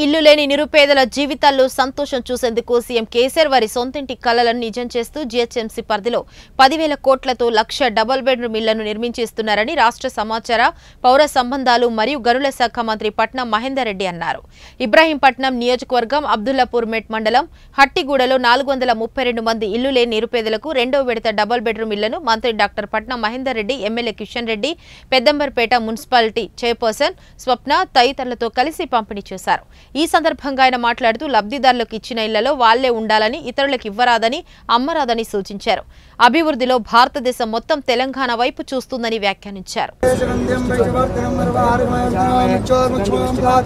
ఇల్లు లేని నిరుపేదల జీవితాల్లో సంతోషం చూసేందుకు సీఎం కేసీఆర్ వారి సొంతింటి కలలను నిజం చేస్తూ జీహెచ్ఎంసీ పరిధిలో పదివేల కోట్లతో లక్ష డబుల్ బెడ్రూమ్ ఇళ్లను నిర్మించిస్తున్నారని రాష్ట్ర సమాచార పౌర సంబంధాలు మరియు గనుల శాఖ మంత్రి పట్నం మహేందర్ రెడ్డి అన్నారు ఇబ్రాహీంపట్నం నియోజకవర్గం అబ్దుల్లాపూర్ మెట్ మండలం హట్టిగూడలో నాలుగు వందల ముప్పై రెండు మంది ఇల్లు లేని నిరుపేదలకు రెండో విడత డబుల్ బెడ్రూమ్ ఇళ్లను మంత్రి doctor Patnam Mahender Reddy MLA Kishan Reddy Peddamberpet municipality chairperson Swapna తదితరులతో కలిసి పంపిణీ చేశారు ఈ సందర్భంగా ఆయన మాట్లాడుతూ లబ్ధిదారులకు ఇచ్చిన ఇళ్లలో వాళ్లే ఉండాలని ఇతరులకు ఇవ్వరాదని అమ్మరాదని సూచించారు అభివృద్ధిలో భారతదేశం మొత్తం తెలంగాణ వైపు చూస్తుందని వ్యాఖ్యానించారు శరణ్యం వైష్ణవర్ధనం వరవారిమయం చోర్ముచ్ఛవం భాత్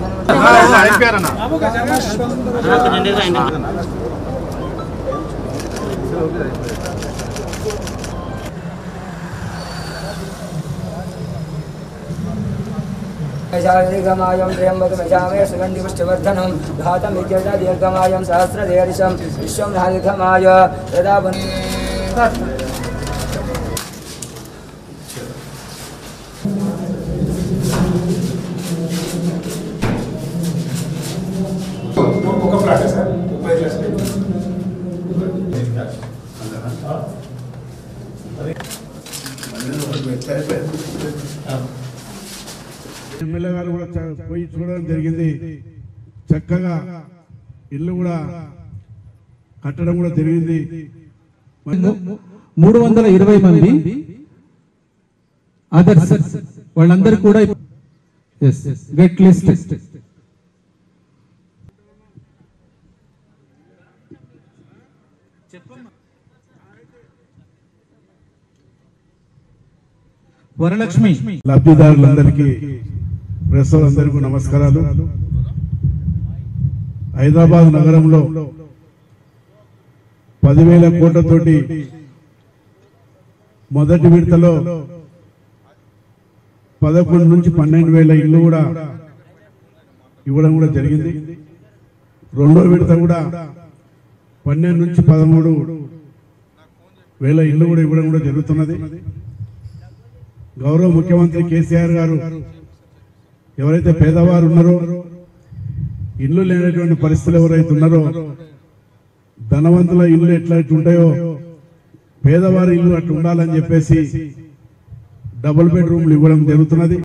दीर्घमायं त्र्यम्बकमजामे सुगन्धिपुष्टिवर्धनं घातमित्यजा दीर्घमायं सहस्रदेर्षं विश्वं दीर्घमाय यदा ఒక ఫ్లాట్ సార్ ముప్పై లక్షలు ఎమ్మెల్యే గారు కూడా చ- పోయి చూడడం జరిగింది చక్కగా ఇల్లు కూడా కట్టడం కూడా జరిగింది మూడు వందల ఇరవై మంది అదర్స్ వాళ్ళందరూ కూడా గెట్ లిస్ట్ వరలక్ష్మి లబ్ధిదారులందరికీ ప్రెస్ అందరికీ నమస్కారాలు హైదరాబాద్ నగరంలో పదివేల కోట్లతోటి మొదటి విడతలో పదకొండు నుంచి పన్నెండు వేల ఇల్లు కూడా ఇవ్వడం కూడా జరిగింది రెండో విడత కూడా పన్నెండు నుంచి పదమూడు వేల ఇల్లు కూడా ఇవ్వడం కూడా జరుగుతున్నది గౌరవ ముఖ్యమంత్రి కేసీఆర్ గారు ఎవరైతే పేదవారు ఉన్నారో ఇల్లు లేనటువంటి పరిస్థితులు ఎవరైతే ఉన్నారో ధనవంతుల ఇల్లు ఎట్లా ఉంటాయో పేదవారి ఇల్లు అట్లా ఉండాలని చెప్పేసి డబుల్ బెడ్రూమ్లు ఇవ్వడం జరుగుతున్నది